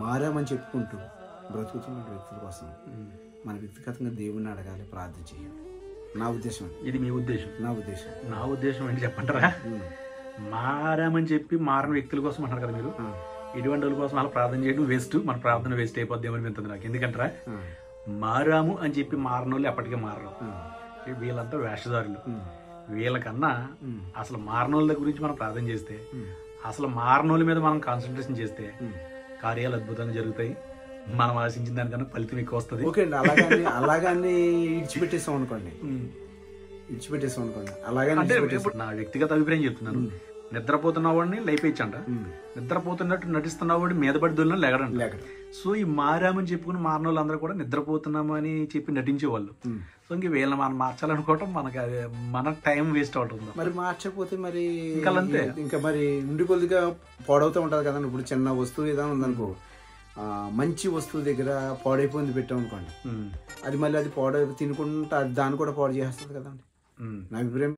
మారామని చెప్పుకుంటూ బ్రతుకుతున్న వ్యక్తుల కోసం మన వ్యక్తిగతంగా దేవుణ్ణి అడగాలి ప్రార్థన చేయాలి నా ఉద్దేశం అది. ఇది మీ ఉద్దేశం నా ఉద్దేశం నా ఉద్దేశం ఏంటి చెప్పంటారా ఉమ్. మారామని చెప్పి మారని వ్యక్తుల కోసం అంటారు కదా మీరు ఆ, ఇటువంటి వాళ్ళ కోసం అలా ప్రార్థన చేయడం వేస్ట్ మన ప్రార్థన వేస్ట్ అయిపోద్ది అనిపిస్తుంది నాకు ఎందుకంటారా ఆ, మారాము అని చెప్పి మారని వాళ్ళు ఎప్పటికీ మారరు ఆ, వీళ్ళంతా వేషధారులు ఉమ్, వీళ్ళకన్నా ఉమ్, అసలు మారనోళ్ళ గురించి మనం ప్రార్థన చేస్తే ఉమ్, అసలు మారనోళ్ళ మీద మనం కాన్సన్ట్రేషన్ చేస్తే ఉమ్. కార్యాలు అద్భుతంగా జరుగుతాయి మనం ఆశించిన దానికన్నా ఫలితం ఎక్కువ వస్తుంది ఓకే అండి అలాగని అలాగని ఇడిచిపెట్టేసాం అనుకోండి ఇడిచిపెట్టేసాం అనుకోండి అలాగని అంటే ఇడిచిపెట్టేసాం ఇప్పుడు నా వ్యక్తిగత అభిప్రాయం చెప్తున్నాను నిద్రపోతున్న వాడిని లేపేయచ్చంట ఉమ్, నిద్రపోతున్నట్టు నటిస్తున్న వాడు మీద పడి దొల్లిన లేగడంట లేకడ సో ఈ మారామని చెప్పుకుని మారిన వాళ్ళందరూ కూడా నిద్రపోతున్నాము అని చెప్పి నటించేవాళ్ళు ఉమ్. సో ఇంక వీళ్ళని మనం మార్చాలనుకోవటం మనకి అది మన టైం వేస్ట్ అవుతుంది మరి మార్చకపోతే మరి ఇంకా అంతే. ఇంకా మరి ఉండి కొద్దిగా పాడవుతూ ఉంటది కదండి ఇప్పుడు చిన్న వస్తువు ఏదైనా ఉందనుకో ఆ, మంచి వస్తువు దగ్గర పాడైపోయింది పెట్టాం అనుకోండి ఉమ్. అది మళ్ళీ అది పాడై తినుకుంటా అది దాన్ని కూడా పాడు చేస్తుంది కదండి ఉమ్. నా అభిప్రాయం